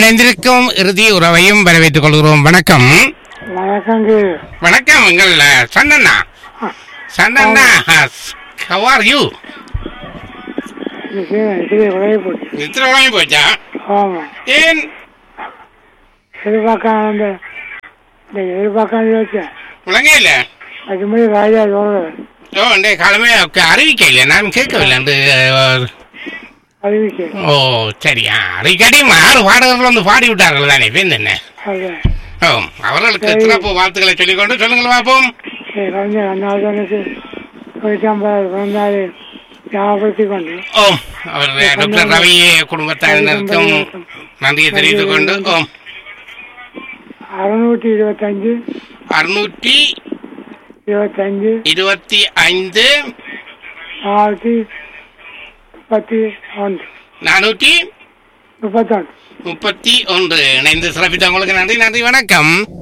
இணைந்திருக்கும் இறுதி உறவையும் வரவேற்றுக் கொள்கிறோம் வணக்கம் வணக்கங்க வணக்கம் எங்கள் அஹ், சந்தண்ணா சந்தண்ணா how are you இது இது விளைய போச்சு இத்தனை உலகமே போச்சா ஆமாம் ஏன் எதிர்பார்க்காம இந்த இந்த எதிர்பார்க்காம வச்சேன் உலகே இல்ல அது மாதிரி ராஜா சொல்றேன் ஓ இந்த காலமே அறிவிக்கல நான் கேட்கவில்லை என்று அஹ், அறிவிக்க ஓ சரியா அடிக்கடி ஆறு பாடகர்கள் வந்து பாடி விட்டார்கள் தானே பேருந்து என்ன அது ஓ அவர்களுக்கு சிறப்பு வாழ்த்துக்களை சொல்லிக்கொண்டு சொல்லுங்கள் பார்ப்போம் கலைஞ அண்ணாதனுக்கு தொண்ணூற்றம்பது பிறந்தாள் ஞாபகப்படுத்திக் கொண்டு ஓம் அவர் டாக்டர் ரவி குடும்பத்தாரினருக்கும் நன்றியை தெரிவித்துக் கொண்டு ஓம் அறுநூற்றி இருபத்தஞ்சு அறுநூற்றி இருபத்தஞ்சு இருபத்தி ஐந்து நானூற்றி முப்பத்தி ஒன்று நானூற்றி முப்பத்தொன்று முப்பத்தி ஒன்று இணைந்து சிறப்பித்த உங்களுக்கு நன்றி நன்றி வணக்கம்